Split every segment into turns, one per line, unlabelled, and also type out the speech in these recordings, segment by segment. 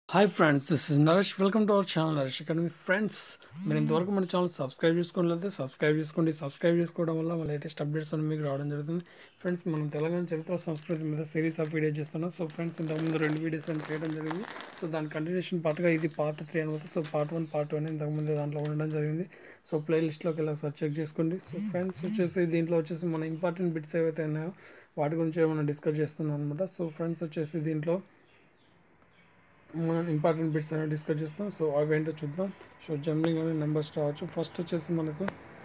hi friends this is Naresh welcome to our channel Naresh academy friends మీరు ఇంతవరకు మన channel subscribe చేసుకోలేకపోతే సబ్స్క్రైబ్ చేసుకోండి సబ్స్క్రైబ్ చేసుకోవడం వల్ల మన లేటెస్ట్ అప్డేట్స్ అన్ని మీకు రావడం జరుగుతుంది ఫ్రెండ్స్ మనం తెలంగాణ చరిత్ర సంస్కృతి మీద సిరీస్ ఆఫ్ వీడియో చేస్తున్నాం సో ఫ్రెండ్స్ ఇంతకుముందు రెండు వీడియోస్ అని చేయడం జరిగింది సో దాని కంటిన్యూషన్ పార్ట్గా ఇది పార్ట్ త్రీ అనమాట so part one part one ఇంతకుముందు దాంట్లో ఉండడం జరిగింది సో ప్లే లిస్ట్లోకి వెళ్ళి ఒకసారి చెక్ చేసుకోండి సో ఫ్రెండ్స్ వచ్చేసి దీంట్లో వచ్చేసి మన ఇంపార్టెంట్ బిట్స్ ఏవైతే ఉన్నాయో వాటి గురించి మనం డిస్కస్ చేస్తున్నాం అనమాట సో ఫ్రెండ్స్ వచ్చేసి దీంట్లో మనం ఇంపార్టెంట్ బిట్స్ అనేవి డిస్కస్ చేస్తాం సో అవి ఏంటో చూద్దాం సో జంబ్లింగ్ అనే నెంబర్స్ రావచ్చు ఫస్ట్ వచ్చేసి మనకు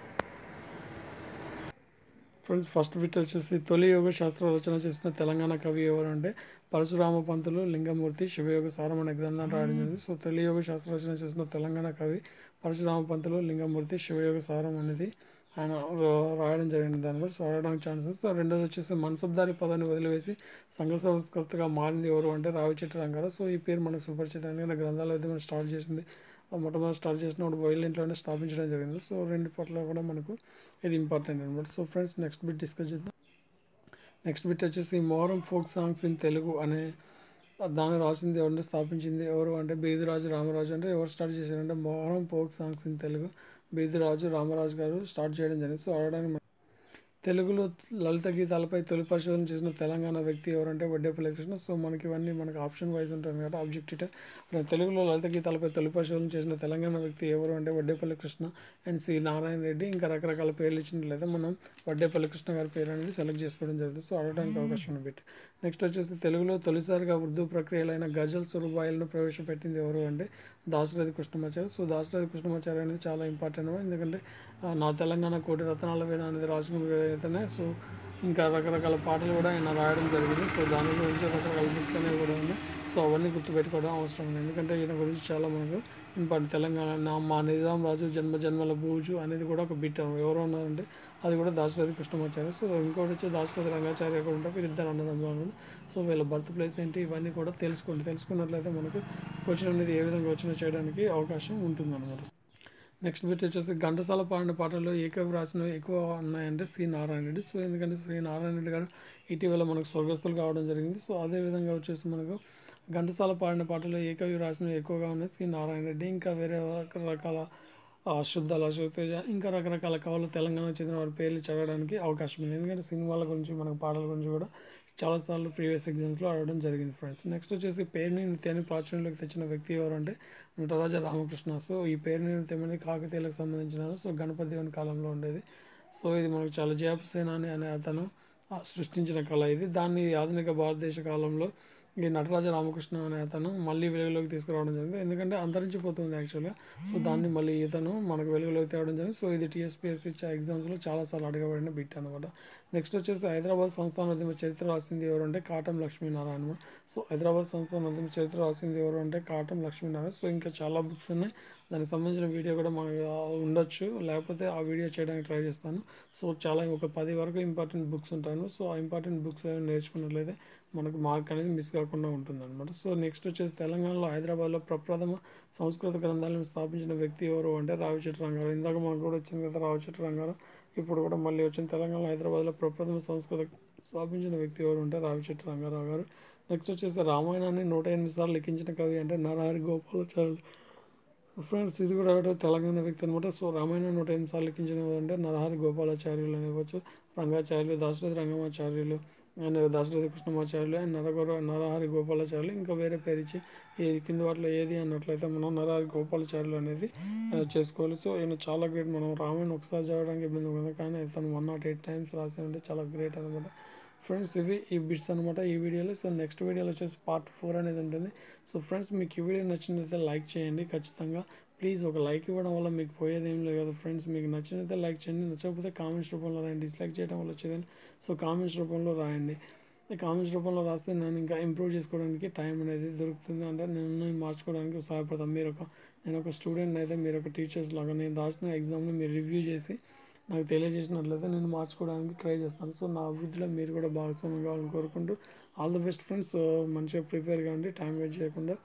ఫ్రెండ్స్ ఫస్ట్ బిట్ వచ్చేసి తొలి యోగ శాస్త్ర రచన చేసిన తెలంగాణ కవి ఎవరు అంటే పరశురామ పంతులు లింగమూర్తి శివయోగ సారం అనే గ్రంథాన్ని రాయడం జరిగింది సో తొలి యోగ శాస్త్ర రచన చేసిన తెలంగాణ కవి పరశురామ పంతులు లింగమూర్తి శివయోగ సారం అనేది ఆయన రా- రాయడం జరిగింది దాని బట్టి సో రాయడానికి ఛాన్సెస్ సో రెండోది వచ్చేసి మన్సబ్దారి పదాన్ని వదిలివేసి సంఘ సంస్కృతిగా మారింది ఎవరు అంటే రావి చెట్టు రంగారావు సో ఈ పేరు మనకు సుపరిచితం ఎందుకంటే గ్రంథాలు అయితే మనం స్టార్ట్ చేసింది ఆ మొట్టమొదటి స్టార్ట్ చేసినప్పుడు వైలెంట్లోనే స్థాపించడం జరిగింది సో రెండు పట్ల కూడా మనకు ఇది ఇంపార్టెంట్ అనమాట so friends next bit discuss చేద్దాం నెక్స్ట్ బిట్ వచ్చేసి Moharram folk songs in Telugu అనే దాన్ని రాసింది ఎవరంటే స్థాపించింది ఎవరు అంటే బీదిరాజు రామరాజు అంటే ఎవరు స్టార్ట్ చేశారంటే Moharram folk songs in Telugu Bidiraju Ramaraju garu start చేయడం జరిగింది సో ఆడడానికి తెలుగులో లలిత గీతాలపై తొలి పరిశోధన చేసిన తెలంగాణ వ్యక్తి ఎవరంటే వడ్డేపల్లి కృష్ణ సో మనకి ఇవన్నీ మనకు ఆప్షన్ వైజ్ ఉంటుంది కదా ఆబ్జెక్టివ్ తెలుగులో లలిత గీతాలపై తొలి పరిశోధన చేసిన తెలంగాణ వ్యక్తి ఎవరు అంటే వడ్డేపల్లి కృష్ణ అండ్ సి నారాయణ రెడ్డి ఇంకా రకరకాల పేర్లు ఇచ్చినట్లయితే మనం వడ్డేపల్లి కృష్ణ గారి పేరు అనేది సెలెక్ట్ చేసుకోవడం జరుగుతుంది సో అడగడానికి అవకాశం ఉంది బిట్ నెక్స్ట్ వచ్చేసి తెలుగులో తొలిసారిగా ఉర్దూ ప్రక్రియలైన గజల్స్ రూపాయలను ప్రవేశపెట్టింది ఎవరు అంటే దాశరథి కృష్ణమాచారి సో దాశరథి కృష్ణమాచారి అనేది చాలా ఇంపార్టెంట్ ఎందుకంటే ఆ, నా తెలంగాణ కోటి రత్నాల వీణ అనేది రాసిన అయితేనే సో ఇంకా రకరకాల పాటలు కూడా ఆయన రాయడం జరిగింది సో దాని గురించి రకరకాల బుక్స్ అనేవి కూడా ఉన్నాయి సో అవన్నీ గుర్తుపెట్టుకోవడం అవసరం ఉంది ఎందుకంటే ఈయన గురించి చాలా మనకు ఇంపార్టెంట్ తెలంగాణ నా మా నిజాం రాజు జన్మ జన్మల బూజు అనేది కూడా ఒక బిట్ ఎవరు ఉన్నారంటే అది కూడా దాశరథి కృష్ణమాచార్య సో ఇంకోటి వచ్చి దాశరథి రంగాచార్య కూడా ఉంటారు వీరిద్దరు అన్నదమ్ములు అన్నమాట సో వీళ్ళ బర్త్ ప్లేస్ ఏంటి ఇవన్నీ కూడా తెలుసుకోండి తెలుసుకున్నట్లయితే మనకు క్వశ్చన్ అనేది ఏ విధంగా వచ్చినా చేయడానికి అవకాశం ఉంటుందన్నమాట నెక్స్ట్ బిట్ వచ్చేసి ఘంటసాల పాడిన పాటల్లో ఏ కవి రాసినవి ఎక్కువ ఉన్నాయంటే శ్రీ నారాయణ రెడ్డి సో ఎందుకంటే శ్రీ నారాయణ రెడ్డి గారు ఇటీవల మనకు స్వర్గస్థులు కావడం జరిగింది సో అదే విధంగా వచ్చేసి మనకు ఘంటసాల పాడిన పాటల్లో ఏ కవి రాసినవి ఎక్కువగా ఉన్నాయి శ్రీ నారాయణ రెడ్డి ఇంకా వేరే రకరకాల ఆ, శుద్ధాల శుద్ధేజ ఇంకా రకరకాల కవులు తెలంగాణకు చెందిన వారి పేర్లు చదవడానికి అవకాశం ఉంది ఎందుకంటే సినిమాల గురించి మనకు పాటల గురించి కూడా చాలాసార్లు ప్రీవియస్ ఎగ్జామ్స్లో అడగడం జరిగింది ఫ్రెండ్స్ నెక్స్ట్ వచ్చేసి పేరుని నృత్యాన్ని ప్రాచుర్యంలోకి తెచ్చిన వ్యక్తి ఎవరు అంటే నటరాజ రామకృష్ణ సో ఈ పేరుని నృత్యం అనేది కాకతీయులకు సంబంధించిన సో గణపతి దేవుని కాలంలో ఉండేది సో ఇది మనకు చాలా జయపసేనాని అనే అతను ఆ, సృష్టించిన కళ ఇది దాన్ని ఆధునిక భారతదేశ కాలంలో ఈ నటరాజ రామకృష్ణ అనే అతను మళ్ళీ వెలుగులోకి తీసుకురావడం జరిగింది ఎందుకంటే అంతరించిపోతుంది యాక్చువల్గా సో దాన్ని మళ్ళీ ఇతను మనకు వెలుగులోకి తేవడం జరిగింది సో ఇది టీఎస్పీఎస్సీ ఎగ్జామ్స్లో చాలాసార్లు అడగబడిన బిట్ అనమాట నెక్స్ట్ వచ్చేసి హైదరాబాద్ సంస్థానోద్యమ చరిత్ర రాసింది ఎవరు అంటే కాటం లక్ష్మీనారాయణ సో హైదరాబాద్ సంస్థానోద్యమ చరిత్ర రాసింది ఎవరు అంటే కాటం లక్ష్మీనారాయణ సో ఇంకా చాలా బుక్స్ ఉన్నాయి దానికి సంబంధించిన వీడియో కూడా మనకు ఉండొచ్చు లేకపోతే ఆ వీడియో చేయడానికి ట్రై చేస్తాను సో చాలా ఒక పది వరకు ఇంపార్టెంట్ బుక్స్ ఉంటాను సో ఆ ఇంపార్టెంట్ బుక్స్ ఏమైనా నేర్చుకున్నట్లయితే మనకు మార్క్ అనేది మిస్ కాకుండా ఉంటుంది అనమాట సో నెక్స్ట్ వచ్చేసి తెలంగాణలో హైదరాబాద్లో ప్రప్రథమ సంస్కృత గ్రంథాలను స్థాపించిన వ్యక్తి ఎవరు అంటే రావిచెట్టు రంగారావు ఇందాక మనకు కూడా వచ్చింది కదా రావిచెట్టు రంగారావు ఇప్పుడు కూడా మళ్ళీ వచ్చిన తెలంగాణ హైదరాబాద్లో ప్రప్రథమ సంస్కృత స్థాపించిన వ్యక్తి ఎవరు అంటే రావిచెట్టు రంగారావు గారు నెక్స్ట్ వచ్చేసి రామాయణాన్ని నూట ఎనిమిది సార్లు లిఖించిన కవి అంటే నరహరి గోపాలాచార్యులు ఫ్రెండ్స్ ఇది కూడా ఒకటి తెలంగాణ వ్యక్తి అనమాట సో రామాయణం నూట ఎనిమిది సార్లు లిఖించిన అంటే నరహరి గోపాలాచార్యులు అనేవచ్చు రంగాచార్యులు దాశరథి రంగమాచార్యులు అండ్ దాశరథి కృష్ణమాచార్యులు అండ్ నరగోర నరహరి గోపాలాచార్యులు ఇంకా వేరే పేరు ఇచ్చి ఈ కింద వాటిలో ఏది అన్నట్లయితే మనం నరహరి గోపాలాచార్యులు అనేది ఆ, చేసుకోవాలి సో ఈయన చాలా గ్రేట్ మనం రామాయణం ఒకసారి చదవడానికి ఇబ్బంది ఉంది కానీ తను వన్ నాట్ ఎయిట్ టైమ్స్ రాసి ఉంటే చాలా గ్రేట్ అనమాట ఫ్రెండ్స్ ఇవి ఈ బిట్స్ అనమాట ఈ వీడియోలో సో నెక్స్ట్ వీడియోలో వచ్చేసి పార్ట్ ఫోర్ అనేది ఉంటుంది సో ఫ్రెండ్స్ మీకు ఈ వీడియో నచ్చినట్లయితే లైక్ చేయండి ఖచ్చితంగా ప్లీజ్ ఒక లైక్ ఇవ్వడం వల్ల మీకు పోయేది ఏం లేదు కదా ఫ్రెండ్స్ మీకు నచ్చినట్లయితే లైక్ చేయండి నచ్చకపోతే కామెంట్స్ రూపంలో రాయండి డిస్లైక్ చేయడం వల్ల వచ్చేదని సో కామెంట్స్ రూపంలో రాయండి ఈ కామెంట్స్ రూపంలో రాస్తే నేను ఇంకా ఇంప్రూవ్ చేసుకోవడానికి టైం అనేది దొరుకుతుంది అంటే నేను మార్చుకోవడానికి సహాయపడతాను మీరు ఒక నేను ఒక స్టూడెంట్ అయితే మీరు ఒక టీచర్స్ లాగా నేను రాసిన ఎగ్జామ్ని మీరు రివ్యూ చేసి నాకు తెలియజేసినట్లయితే నేను మార్చుకోవడానికి ట్రై చేస్తాను సో నా అభివృద్ధిలో మీరు కూడా భాగస్వామ్యం కావాలని కోరుకుంటూ ఆల్ ద బెస్ట్ ఫ్రెండ్స్ మంచిగా ప్రిపేర్ కావండి టైం వేస్ట్ చేయకుండా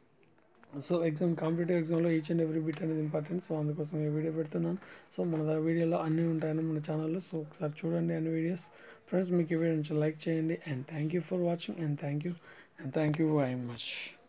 సో ఎగ్జామ్ కాంపిటేటివ్ ఎగ్జామ్లో ఈచ్ అండ్ ఎవ్రీ బిట్ అనేది ఇంపార్టెంట్ సో అందుకోసం ఈ వీడియో పెడుతున్నాను సో మన దగ్గర వీడియోలో అన్నీ ఉంటాయని మన ఛానల్లో సో ఒకసారి చూడండి అన్ని వీడియోస్ ఫ్రెండ్స్ మీకు ఈ వీడియో నుంచి లైక్ చేయండి and thank you for watching and thank you and thank you very much